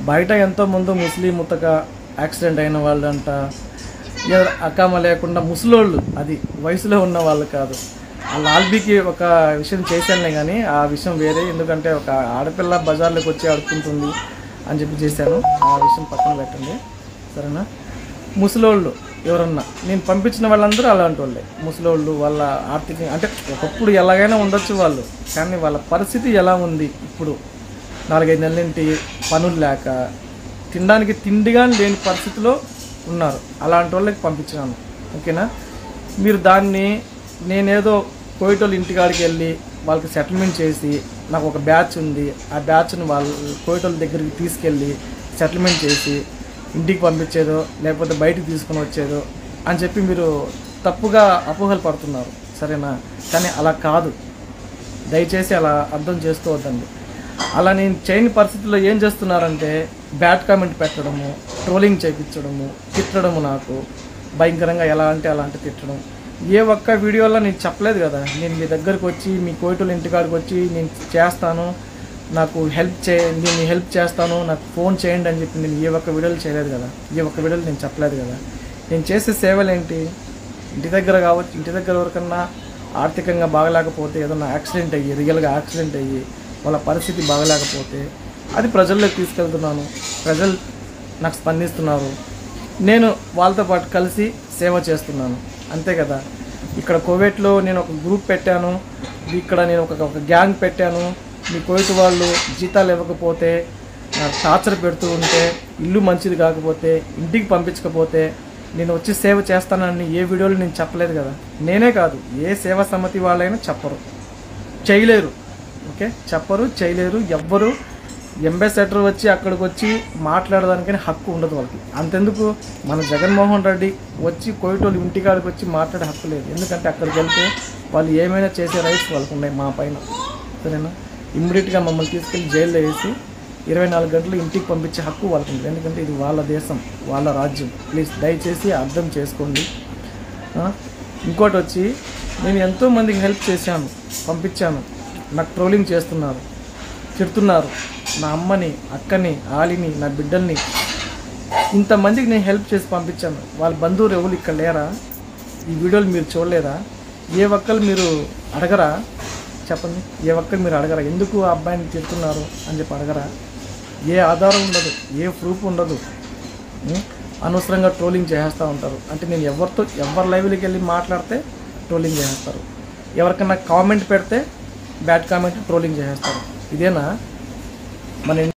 బయట ఎంతో ముందు ముస్లిం ముత్తక యాక్సిడెంట్ అయిన వాళ్ళు అంట ఏ అకామ లేకుండా ముసలోళ్ళు అది వయసులో ఉన్న వాళ్ళు కాదు ఆ లాల్బీకి ఒక విషయం చేశానులే కానీ ఆ విషయం వేరే ఎందుకంటే ఒక ఆడపిల్ల బజార్లోకి వచ్చి ఆడుకుంటుంది అని చెప్పి చేశాను ఆ విషయం పక్కన పెట్టండి సరేనా ముసలోళ్ళు ఎవరన్నా నేను పంపించిన వాళ్ళందరూ అలాంటి వాళ్ళే ముసలోళ్ళు వాళ్ళ ఆర్థిక అంటే ఒకప్పుడు ఎలాగైనా ఉండొచ్చు వాళ్ళు కానీ వాళ్ళ పరిస్థితి ఎలా ఉంది ఇప్పుడు నాలుగైదు నెలల నుండి పనులు లేక తినడానికి తిండిగా లేని పరిస్థితిలో ఉన్నారు అలాంటి వాళ్ళకి పంపించినాను ఓకేనా మీరు దాన్ని నేనేదో కోయిటోళ్ళ ఇంటికాడికి వెళ్ళి వాళ్ళకి సెటిల్మెంట్ చేసి నాకు ఒక బ్యాచ్ ఉంది ఆ బ్యాచ్ని వాళ్ళు కోయిటోళ్ళ దగ్గరికి తీసుకెళ్ళి సెటిల్మెంట్ చేసి ఇంటికి పంపించేదో లేకపోతే బయటికి తీసుకొని వచ్చేదో అని చెప్పి మీరు తప్పుగా అపోహలు పడుతున్నారు సరేనా కానీ అలా కాదు దయచేసి అలా అర్థం చేసుకోవద్దండి అలా నేను చేయని పరిస్థితుల్లో ఏం చేస్తున్నారంటే బ్యాడ్ కామెంట్ పెట్టడము ట్రోలింగ్ చేయించడము తిట్టడము నాకు భయంకరంగా ఎలా అంటే అలా అంటే తిట్టడం ఏ ఒక్క వీడియోలో నేను చెప్పలేదు కదా నేను మీ దగ్గరకు వచ్చి మీ కోయిటోళ్ళ ఇంటికాడికి వచ్చి నేను చేస్తాను నాకు హెల్ప్ చే నేను హెల్ప్ చేస్తాను నాకు ఫోన్ చేయండి అని చెప్పి నేను ఏ ఒక్క వీడియోలు చేయలేదు కదా ఏ ఒక్క వీడియోలు నేను చెప్పలేదు కదా నేను చేసే సేవలు ఏంటి ఇంటి దగ్గర కావచ్చు ఇంటి దగ్గర వరకన్నా ఆర్థికంగా బాగలేకపోతే ఏదన్నా యాక్సిడెంట్ అయ్యి రియల్గా యాక్సిడెంట్ అయ్యి వాళ్ళ పరిస్థితి బాగలేకపోతే అది ప్రజల్లోకి తీసుకెళ్తున్నాను ప్రజలు నాకు స్పందిస్తున్నారు నేను వాళ్ళతో పాటు కలిసి సేవ చేస్తున్నాను అంతే కదా ఇక్కడ కోవిడ్లో నేను ఒక గ్రూప్ పెట్టాను ఇక్కడ నేను ఒక ఒక గ్యాంగ్ పెట్టాను మీ కోవిడ్ వాళ్ళు జీతాలు ఇవ్వకపోతే నాకు టార్చర్ పెడుతూ ఉంటే ఇల్లు మంచిది కాకపోతే ఇంటికి పంపించకపోతే నేను వచ్చి సేవ చేస్తానని ఏ వీడియోలో నేను చెప్పలేదు కదా నేనే కాదు ఏ సేవా సమితి వాళ్ళైనా చెప్పరు చేయలేరు ఓకే చెప్పరు చేయలేరు ఎవ్వరు ఎంబాసిడర్ వచ్చి అక్కడికి వచ్చి మాట్లాడడానికని హక్కు ఉండదు వాళ్ళకి అంతెందుకు మన జగన్మోహన్ రెడ్డి వచ్చి కోయిటోళ్ళు ఇంటికాడికి వచ్చి మాట్లాడే హక్కు లేదు ఎందుకంటే అక్కడికి వెళ్తే వాళ్ళు ఏమైనా చేసే రైట్స్ వాళ్ళకు ఉన్నాయి మా పైన సరేనా ఇమ్మీడియట్గా మమ్మల్ని తీసుకెళ్ళి జైల్లో వేసి ఇరవై నాలుగు గంటలు ఇంటికి పంపించే హక్కు వాళ్ళకు ఉంది ఎందుకంటే ఇది వాళ్ళ దేశం వాళ్ళ రాజ్యం ప్లీజ్ దయచేసి అర్థం చేసుకోండి ఆ? ఇంకోటి వచ్చి నేను ఎంతో మందికి హెల్ప్ చేశాను పంపించాను నాకు ట్రోలింగ్ చేస్తున్నారు తిడుతున్నారు నా అమ్మని అక్కని ఆలిని నా బిడ్డల్ని ఇంతమందికి నేను హెల్ప్ చేసి పంపించాను వాళ్ళ బంధువులు ఎవరు ఇక్కడ లేరా ఈ వీడియోలు మీరు చూడలేదా ఏ ఒక్కరు మీరు అడగరా చెప్పండి ఏ ఒక్కరు మీరు అడగరా ఎందుకు ఆ అబ్బాయిని తిడుతున్నారు అని చెప్పి అడగరా ఏ ఆధారం ఉండదు ఏ ప్రూఫ్ ఉండదు ఉం? అనవసరంగా ట్రోలింగ్ చేసేస్తూ ఉంటారు అంటే నేను ఎవరితో ఎవరి లైవ్లోకి వెళ్ళి మాట్లాడితే ట్రోలింగ్ చేసేస్తారు ఎవరికైనా కామెంట్ పెడితే బ్యాడ్ కామెంట్ ట్రోలింగ్ చేసేస్తారు ఇదేనా మన